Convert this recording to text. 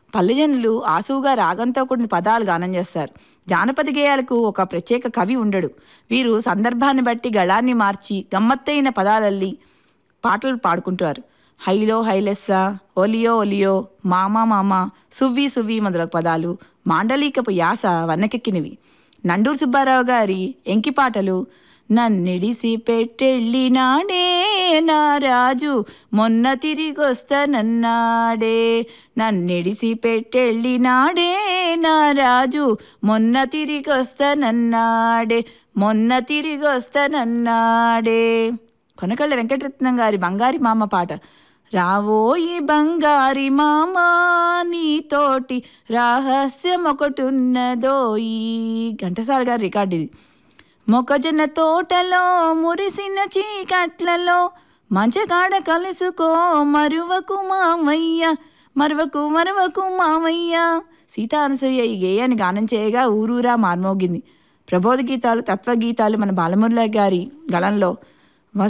పల్లెజనులు ఆసువుగా రాగంతో కూడిన పదాలు గానం చేస్తారు జానపద గేయాలకు ఒక ప్రత్యేక కవి ఉండడు వీరు సందర్భాన్ని బట్టి గళాన్ని మార్చి గమ్మత్తైన పదాలల్లి పాటలు పాడుకుంటారు హైలో హైలెస్స ఒలియో ఒలియో మామా మామ సువ్వి సువ్వి మొదలగు పదాలు మాండలికపు యాస వన్నకెక్కినవి నండూరు సుబ్బారావు గారి ఎంకి పాటలు నన్నిడిసి పెట్టెళ్ళినాడే నా రాజు మొన్న తిరిగొస్తానన్నాడే నన్నిడిసి పెట్టెళ్ళినాడే నా రాజు మొన్న తిరిగొస్తానన్నాడే మొన్న తిరిగొస్తానన్నాడే కొనకళ్ళ వెంకటరత్నం గారి బంగారి మామ పాట రావోయి బంగారి మామ నీతోటి రహస్యం ఒకటున్నదోయి ఘంటసాల గారి రికార్డు ఇది మొక్కజొన్న తోటలో మురిసిన చీకట్లలో మంచగాడ కలుసుకో మరువకు మామయ్య మరువకు మరువకు మామయ్య సీతా అనసూయ ఈ గేయాన్ని గానం చేయగా ఊరూరా మార్మోగింది ప్రబోధ గీతాలు తత్వగీతాలు మన బాలమురళి గారి గళంలో